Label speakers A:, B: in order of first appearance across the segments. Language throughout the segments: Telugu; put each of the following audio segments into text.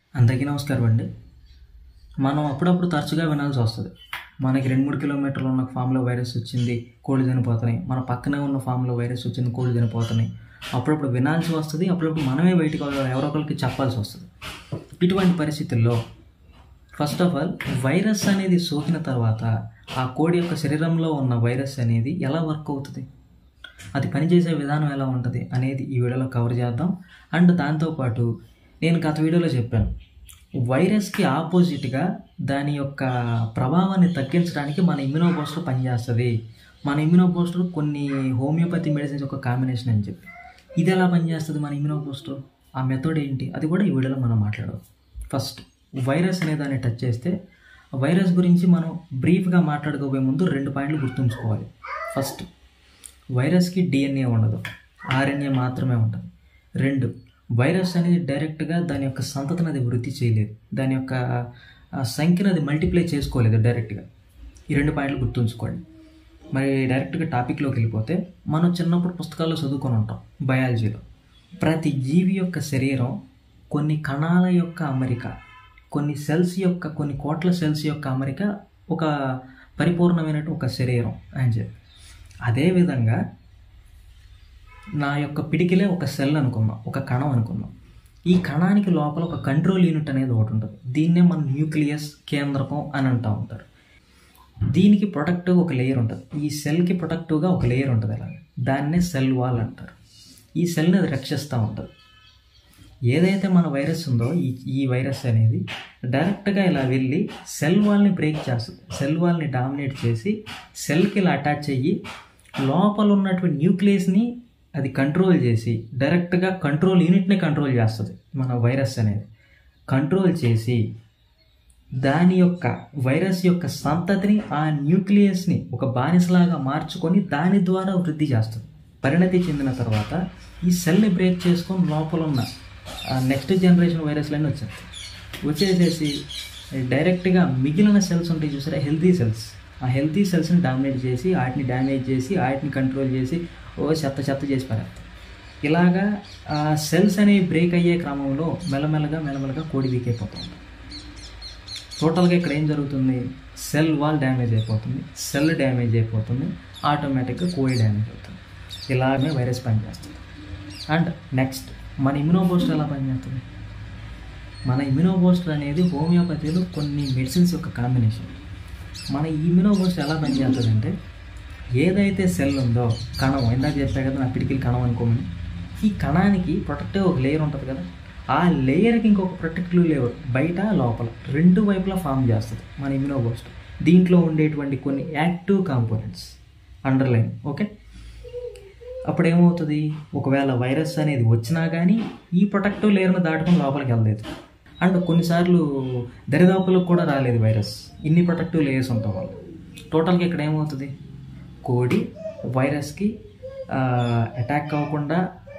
A: అందరికీ నమస్కారం అండి మనం అప్పుడప్పుడు తరచుగా వినాల్సి వస్తుంది మనకి రెండు మూడు కిలోమీటర్లు ఉన్న ఫామ్లో వైరస్ వచ్చింది కోళ్ళు చనిపోతున్నాయి మన పక్కనే ఉన్న ఫామ్లో వైరస్ వచ్చింది కోళ్ళు చనిపోతున్నాయి అప్పుడప్పుడు వినాల్సి వస్తుంది అప్పుడప్పుడు మనమే బయటకు ఎవరో ఒకరికి చెప్పాల్సి వస్తుంది ఇటువంటి పరిస్థితుల్లో ఫస్ట్ ఆఫ్ ఆల్ వైరస్ అనేది సోకిన తర్వాత ఆ కోడి యొక్క శరీరంలో ఉన్న వైరస్ అనేది ఎలా వర్క్ అవుతుంది అది పనిచేసే విధానం ఎలా ఉంటుంది అనేది ఈ వీడియోలో కవర్ చేద్దాం అండ్ దాంతోపాటు నేను గత వీడియోలో చెప్పాను వైరస్కి ఆపోజిట్గా దాని యొక్క ప్రభావాన్ని తగ్గించడానికి మన ఇమ్యూనో బూస్టర్ పనిచేస్తుంది మన ఇమ్యూనో బూస్టర్ కొన్ని హోమియోపతి మెడిసిన్స్ యొక్క కాంబినేషన్ అని చెప్పి ఇది ఎలా పనిచేస్తుంది మన ఇమ్యూనో బూస్టర్ ఆ మెథడ్ ఏంటి అది కూడా ఈ వీడియోలో మనం మాట్లాడదాం ఫస్ట్ వైరస్ అనే దాన్ని టచ్ చేస్తే వైరస్ గురించి మనం బ్రీఫ్గా మాట్లాడుకోబోయే ముందు రెండు పాయింట్లు గుర్తుంచుకోవాలి ఫస్ట్ వైరస్కి డిఎన్ఏ ఉండదు ఆర్ఎన్ఏ మాత్రమే ఉంటుంది రెండు వైరస్ అనేది డైరెక్ట్గా దాని యొక్క సంతతిని అది వృద్ధి చేయలేదు దాని యొక్క ఆ, సంఖ్యను అది మల్టిప్లై చేసుకోలేదు డైరెక్ట్గా ఈ రెండు పాయింట్లు గుర్తుంచుకోండి మరి డైరెక్ట్గా టాపిక్లోకి వెళ్ళిపోతే మనం చిన్నప్పుడు పుస్తకాల్లో చదువుకొని ఉంటాం బయాలజీలో ప్రతి జీవి యొక్క శరీరం కొన్ని కణాల యొక్క అమరిక కొన్ని సెల్స్ యొక్క కొన్ని కోట్ల సెల్స్ యొక్క అమరిక ఒక పరిపూర్ణమైనటువంటి ఒక శరీరం అని చెప్పి అదేవిధంగా నా యొక్క పిడికిలే ఒక సెల్ అనుకుందాం ఒక కణం అనుకుందాం ఈ కణానికి లోపల ఒక కంట్రోల్ యూనిట్ అనేది ఒకటి ఉంటుంది దీన్నే మనం న్యూక్లియస్ కేంద్రకం అని అంటూ ఉంటారు దీనికి ప్రొటెక్టివ్ ఒక లేయర్ ఉంటుంది ఈ సెల్కి ప్రొటెక్టివ్గా ఒక లేయర్ ఉంటుంది అలాగే దాన్నే సెల్ వాల్ అంటారు ఈ సెల్ని అది రక్షిస్తూ ఉంటుంది ఏదైతే మన వైరస్ ఉందో ఈ ఈ వైరస్ అనేది డైరెక్ట్గా ఇలా వెళ్ళి సెల్ వాల్ని బ్రేక్ చేస్తుంది సెల్ వాల్ని డామినేట్ చేసి సెల్కి ఇలా అటాచ్ అయ్యి లోపల ఉన్నటువంటి న్యూక్లియస్ని అది కంట్రోల్ చేసి డైరెక్ట్గా కంట్రోల్ యూనిట్ని కంట్రోల్ చేస్తుంది మన వైరస్ అనేది కంట్రోల్ చేసి దాని యొక్క వైరస్ యొక్క సంతతిని ఆ న్యూక్లియస్ని ఒక బానిసలాగా మార్చుకొని దాని ద్వారా వృద్ధి చేస్తుంది పరిణతి చెందిన తర్వాత ఈ సెల్ని బ్రేక్ చేసుకొని లోపల ఉన్న నెక్స్ట్ జనరేషన్ వైరస్లన్నీ వచ్చేస్తాయి వచ్చేసేసి డైరెక్ట్గా మిగిలిన సెల్స్ ఉంటాయి చూసారా హెల్తీ సెల్స్ ఆ హెల్తీ సెల్స్ని డామినేట్ చేసి వాటిని డ్యామేజ్ చేసి వాటిని కంట్రోల్ చేసి ఓ చెత్త చెత్త చేసి పారేస్తాయి ఇలాగా ఆ సెల్స్ అనేవి బ్రేక్ అయ్యే క్రమంలో మెల్లమెల్లగా మెల్లమెల్లగా కోడి వీక్ అయిపోతుంది టోటల్గా ఇక్కడ ఏం జరుగుతుంది సెల్ వాల్ డ్యామేజ్ అయిపోతుంది సెల్ డ్యామేజ్ అయిపోతుంది ఆటోమేటిక్గా కోడి డ్యామేజ్ అవుతుంది ఇలాగే వైరస్ పనిచేస్తుంది అండ్ నెక్స్ట్ మన ఇమ్యూనోబోస్టర్ ఎలా పనిచేస్తుంది మన ఇమ్యూనోబోస్టర్ అనేది హోమియోపతిలో కొన్ని మెడిసిన్స్ యొక్క కాంబినేషన్ మన ఇమ్యూనోబోస్టర్ ఎలా పనిచేస్తుంది అంటే ఏదైతే సెల్ ఉందో కణం ఇందాక చెప్పా కదా నా పిడికిలు కణం అనుకోమని ఈ కణానికి ప్రొటెక్టివ్ ఒక లేయర్ ఉంటుంది కదా ఆ లేయర్కి ఇంకొక ప్రొటెక్టివ్ లేయర్ బయట లోపల రెండు వైపులా ఫామ్ చేస్తుంది మన ఇమ్యూనోబోస్టర్ దీంట్లో ఉండేటువంటి కొన్ని యాక్టివ్ కాంపోనెంట్స్ అండర్లైన్ ఓకే అప్పుడు ఏమవుతుంది ఒకవేళ వైరస్ అనేది వచ్చినా కానీ ఈ ప్రొటెక్టివ్ లేయర్ను దాటుకొని లోపలికి వెళ్ళలేదు అండ్ కొన్నిసార్లు దరిదాపులకు కూడా రాలేదు వైరస్ ఇన్ని ప్రొటెక్టివ్ లేయర్స్ ఉంటాం వల్ల టోటల్గా ఇక్కడ ఏమవుతుంది కోడి వైరస్కి అటాక్ అవ్వకుండా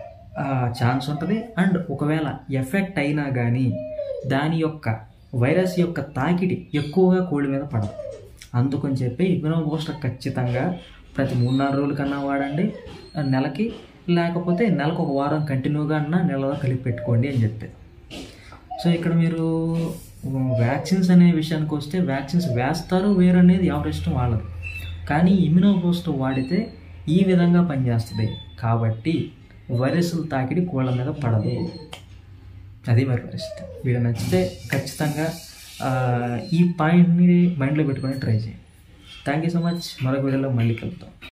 A: ఛాన్స్ ఉంటుంది అండ్ ఒకవేళ ఎఫెక్ట్ అయినా కానీ దాని యొక్క వైరస్ యొక్క తాకిడి ఎక్కువగా కోడి మీద పడదు అందుకని చెప్పి ఇమ్యూనోబూస్టర్ ఖచ్చితంగా ప్రతి మూడు నాలుగు రోజుల కన్నా వాడండి నెలకి లేకపోతే నెలకు ఒక వారం కంటిన్యూగా అన్నా నెలలో కలిపి పెట్టుకోండి అని చెప్పేది సో ఇక్కడ మీరు వ్యాక్సిన్స్ అనే విషయానికి వస్తే వ్యాక్సిన్స్ వేస్తారు వేరు అనేది ఎవరి ఇష్టం వాళ్ళది కానీ ఇమ్యూనో బూస్టర్ వాడితే ఈ విధంగా పనిచేస్తుంది కాబట్టి వైరస్లు తాకిడి కోళ్ళ మీద పడదు అది మరి పరిస్థితి వీడు నచ్చితే ఖచ్చితంగా ఆ, ఈ పాయింట్ని మైండ్లో పెట్టుకొని ట్రై చేయండి థ్యాంక్ యూ సో మచ్ మరొక వీడియోలో మళ్ళీ కలుద్దాం